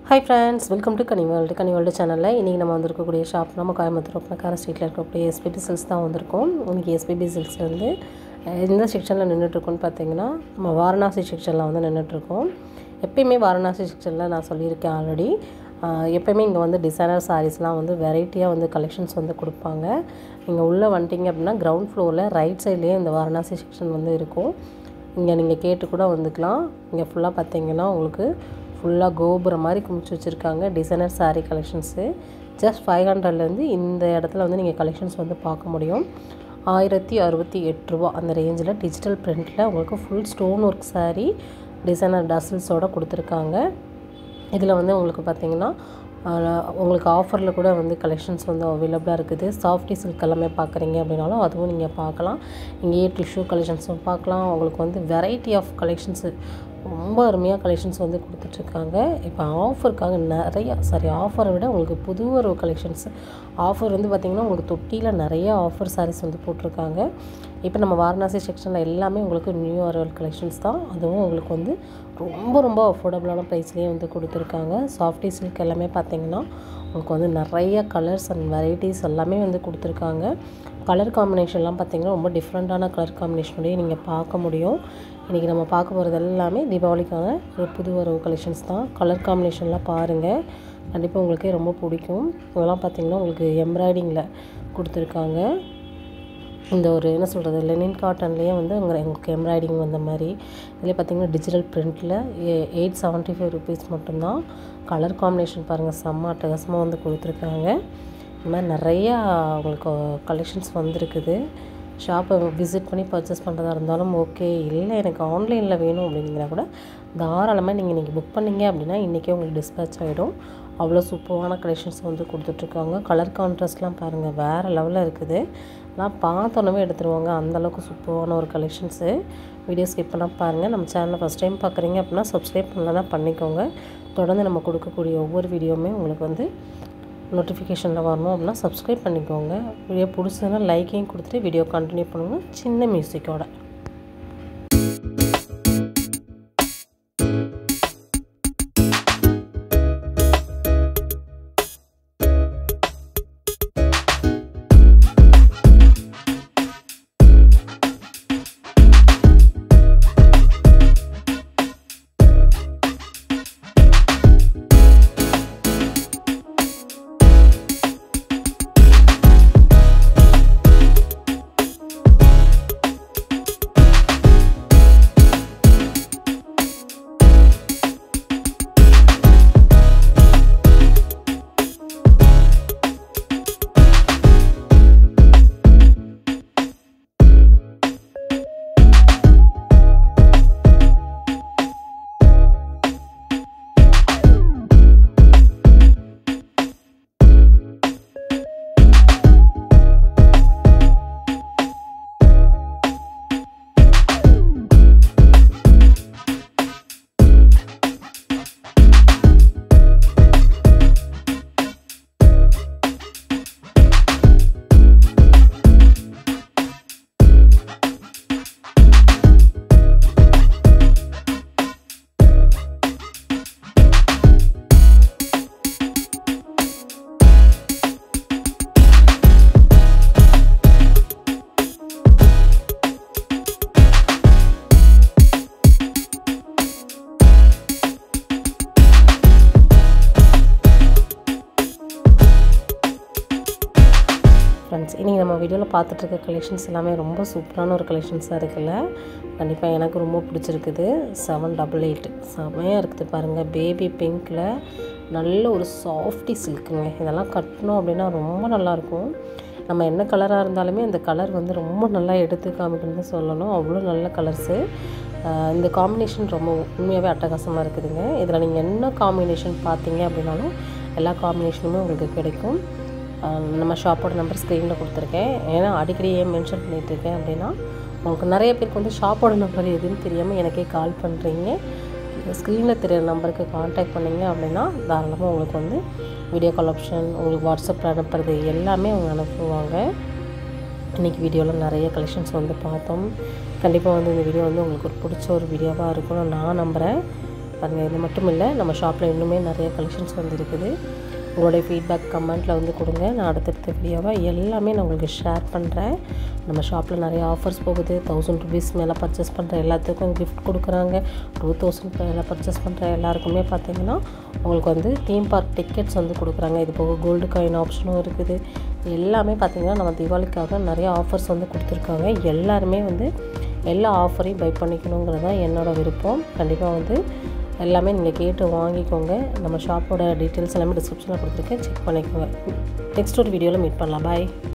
hi friends welcome to Kani world Kani world சேனலில் இன்றைக்கி நம்ம வந்திருக்கக்கூடிய ஷாப் நம்ம கோயம்புத்தூர் ஒப்பனக்கார ஸ்ட்ரீட்டில் இருக்கக்கூடிய எஸ்பிபி சில்ஸ் தான் வந்திருக்கோம் இன்றைக்கி எஸ்பிபி சில்ஸ்லேருந்து எந்த செக்ஷனில் நின்றுட்டுருக்கோன்னு பார்த்தீங்கன்னா நம்ம வாரணாசி செக்ஷனில் வந்து நின்றுட்டுருக்கோம் எப்பயுமே வாரணாசி செக்ஷனில் நான் சொல்லியிருக்கேன் ஆல்ரெடி எப்பயுமே இங்கே வந்து டிசைனர் சாரீஸ்லாம் வந்து வெரைட்டியாக வந்து கலெக்ஷன்ஸ் வந்து கொடுப்பாங்க நீங்கள் உள்ளே வந்துட்டீங்க அப்படின்னா கிரவுண்ட் ஃப்ளோரில் ரைட் சைட்லேயே இந்த வாரணாசி செக்ஷன் வந்து இருக்கும் இங்கே நீங்கள் கேட்டு கூட வந்துக்கலாம் இங்கே ஃபுல்லாக பார்த்தீங்கன்னா உங்களுக்கு ஃபுல்லாக கோபுரம் மாதிரி குமிச்சு வச்சுருக்காங்க designer saree collections just five ஹண்ட்ரட்லேருந்து இந்த இடத்துல வந்து நீங்கள் கலெக்ஷன்ஸ் வந்து பார்க்க முடியும் ஆயிரத்தி அறுபத்தி எட்டு ரூபா அந்த ரேஞ்சில் டிஜிட்டல் பிரிண்டில் உங்களுக்கு full stone work saree designer டசில்ஸோடு கொடுத்துருக்காங்க இதில் வந்து உங்களுக்கு பார்த்தீங்கன்னா ஆஹ், உங்களுக்கு ஆஃபரில் கூட வந்து கலெக்ஷன்ஸ் வந்து அவைலபிளாக இருக்குது சாஃப்டி சில்க் எல்லாமே பார்க்குறீங்க அப்படின்னாலும் அதுவும் நீங்கள் பார்க்கலாம் இங்கேயே டிஷ்யூ கலெக்ஷன்ஸும் பார்க்கலாம் உங்களுக்கு வந்து வெரைட்டி ஆஃப் கலெக்ஷன்ஸு ரொம்ப அருமையாக கலெக்ஷன்ஸ் வந்து கொடுத்துட்ருக்காங்க இப்போ ஆஃபருக்காக நிறைய சாரி ஆஃபரை விட உங்களுக்கு புது ஒரு கலெக்ஷன்ஸ் ஆஃபர் வந்து பார்த்திங்கன்னா உங்களுக்கு தொட்டியில் நிறைய ஆஃபர் sarees வந்து போட்டிருக்காங்க இப்போ நம்ம வாரணாசி செக்ஷனில் எல்லாமே உங்களுக்கு நியூ அரைவல் கலெக்ஷன்ஸ் தான் அதுவும் உங்களுக்கு வந்து ரொம்ப ரொம்ப அஃபோர்டபுளான ப்ரைஸ்லேயே வந்து கொடுத்துருக்காங்க சாஃப்டி சில்க் எல்லாமே பார்த்தீங்கன்னா உங்களுக்கு வந்து நிறைய கலர்ஸ் அண்ட் வெரைட்டிஸ் எல்லாமே வந்து கொடுத்துருக்காங்க கலர் காம்பினேஷன்லாம் பார்த்தீங்கன்னா ரொம்ப டிஃப்ரெண்ட்டான கலர் காம்பினேஷனோடய நீங்கள் பார்க்க முடியும் இன்றைக்கி நம்ம பார்க்க போகிறது எல்லாமே தீபாவளிக்கான ஒரு புது வரவு கலெக்ஷன்ஸ் தான் கலர் காம்பினேஷன்லாம் பாருங்கள் கண்டிப்பாக உங்களுக்கே ரொம்ப பிடிக்கும் இதெல்லாம் பார்த்தீங்கன்னா உங்களுக்கு எம்ப்ராய்டிங்கில் கொடுத்துருக்காங்க இந்த ஒரு என்ன சொல்கிறது லெனின் காட்டன்லேயே வந்து உங்க- உங்களுக்கு எம்ப்ராய்டிங் வந்த மாதிரி இதில் பார்த்தீங்கன்னா டிஜிட்டல் பிரிண்ட்டில் எயிட் செவன்ட்டி ஃபைவ் ருபீஸ் மட்டும்தான் கலர் காம்பினேஷன் பாருங்கள் செம்ம அட்டகாசமாக வந்து கொடுத்துருக்காங்க இந்த மாதிரி நிறையா உங்களுக்கு கலெக்ஷன்ஸ் வந்திருக்குது ஷாப்பை விசிட் பண்ணி பர்ச்சேஸ் பண்ணுறதா இருந்தாலும் ஓகே இல்லை எனக்கு ஆன்லைனில் வேணும் அப்படிங்கிற கூட தாராளமாக நீங்கள் இன்றைக்கி புக் பண்ணீங்க அப்படின்னா இன்றைக்கே உங்களுக்கு டிஸ்பேச் ஆகிடும் அவ்வளோ சூப்பரான கலெக்ஷன்ஸ் வந்து கொடுத்துட்ருக்காங்க கலர் கான்ட்ராஸ்ட்லாம் பாருங்கள் வேறு லெவலில் இருக்குது நான் பார்த்தோன்னே எடுத்துருவாங்க அந்தளவுக்கு சூப்பரான ஒரு கலெக்ஷன்ஸு வீடியோ ஸ்கிப் பண்ணால் பாருங்கள் நம்ம சேனலை ஃபஸ்ட் டைம் பார்க்குறீங்க அப்படின்னா சப்ஸ்கிரைப் பண்ணலன்னா பண்ணிக்கோங்க தொடர்ந்து நம்ம கொடுக்கக்கூடிய ஒவ்வொரு வீடியோவுமே உங்களுக்கு வந்து நோட்டிஃபிகேஷனில் வரணும் அப்படின்னா சப்ஸ்கிரைப் பண்ணிக்கோங்க வீடியோ பிடிச்சதுன்னா லைக்கையும் கொடுத்துட்டு வீடியோ கண்டினியூ பண்ணுங்கள் சின்ன மியூசிக்கோட ஃப்ரெண்ட்ஸ் இன்றைக்கி நம்ம வீடியோவில் பார்த்துட்ருக்க கலெக்ஷன்ஸ் எல்லாமே ரொம்ப சூப்பரான ஒரு கலெக்ஷன்ஸாக இருக்குல்ல கண்டிப்பாக எனக்கு ரொம்ப பிடிச்சிருக்குது செவன் டபுள் எயிட் செமையாக இருக்குது பாருங்கள் பேபி பிங்க்கில் நல்ல ஒரு சாஃப்டி சில்க்குங்க இதெல்லாம் கட்டணும் அப்படின்னா ரொம்ப நல்லாயிருக்கும் நம்ம என்ன கலராக இருந்தாலுமே அந்த கலர் வந்து ரொம்ப நல்லா எடுத்து காமிக்கணும்னு சொல்லணும் அவ்வளோ நல்ல கலர்ஸு இந்த காம்பினேஷன் ரொம்ப உண்மையாகவே அட்டகாசமாக இருக்குதுங்க இதில் நீங்கள் என்ன காம்பினேஷன் பார்த்தீங்க அப்படின்னாலும் எல்லா காம்பினேஷனுமே உங்களுக்கு கிடைக்கும் ஆஹ் நம்ம ஷாப்போட நம்பர் ஸ்க்ரீனில் கொடுத்துருக்கேன் ஏன்னா அடிக்கடி ஏன் மென்ஷன் பண்ணிகிட்ருக்கேன் அப்படின்னா உங்களுக்கு நிறைய பேருக்கு வந்து ஷாப்போட நம்பர் எதுன்னு தெரியாமல் எனக்கே கால் பண்ணுறீங்க ஸ்க்ரீனில் தெரியிற நம்பருக்கு காண்டாக்ட் பண்ணீங்க அப்படின்னா தாராளமாக உங்களுக்கு வந்து வீடியோ கால் ஆப்ஷன் உங்களுக்கு வாட்ஸ்அப்பில் அனுப்புறது எல்லாமே அவங்க அனுப்புவாங்க இன்றைக்கி வீடியோவில் நிறைய கலெக்ஷன்ஸ் வந்து பார்த்தோம் கண்டிப்பாக வந்து இந்த வீடியோ வந்து உங்களுக்கு ஒரு பிடிச்ச ஒரு வீடியோவாக இருக்கும்னு நான் நம்புகிறேன் பாருங்கள் இது மட்டும் இல்லை நம்ம ஷாப்பில் இன்னுமே நிறைய கலெக்ஷன்ஸ் வந்து இருக்குது உங்களுடைய ஃபீட்பேக் கமெண்ட்டில் வந்து கொடுங்க நான் அடுத்தடுத்த வீடியோவை எல்லாமே நான் உங்களுக்கு ஷேர் பண்ணுறேன் நம்ம ஷாப்பில் நிறைய ஆஃபர்ஸ் போகுது தௌசண்ட் ருபீஸ் மேலே பர்ச்சேஸ் பண்ணுற எல்லாத்துக்கும் கிஃப்ட் கொடுக்குறாங்க டூ தௌசண்ட் மேலே பர்ச்சேஸ் பண்ணுற எல்லாருக்குமே பார்த்தீங்கன்னா உங்களுக்கு வந்து தீம் பார்க் டிக்கெட்ஸ் வந்து கொடுக்குறாங்க இது போக கோல்டு காயின் ஆப்ஷனும் இருக்குது எல்லாமே பார்த்திங்கன்னா நம்ம தீபாவளிக்காக நிறைய ஆஃபர்ஸ் வந்து கொடுத்துருக்காங்க எல்லாருமே வந்து எல்லா ஆஃபரையும் பை பண்ணிக்கணுங்கிறது தான் என்னோடய விருப்பம் கண்டிப்பாக வந்து எல்லாமே நீங்கள் கேட்டு வாங்கிக்கோங்க நம்ம ஷாப்போட டீட்டெயில்ஸ் எல்லாமே டிஸ்கிரிப்ஷனில் கொடுத்துருக்கேன் செக் பண்ணிக்கோங்க நெக்ஸ்ட் ஒரு வீடியோவில் மீட் பண்ணலாம் பாய்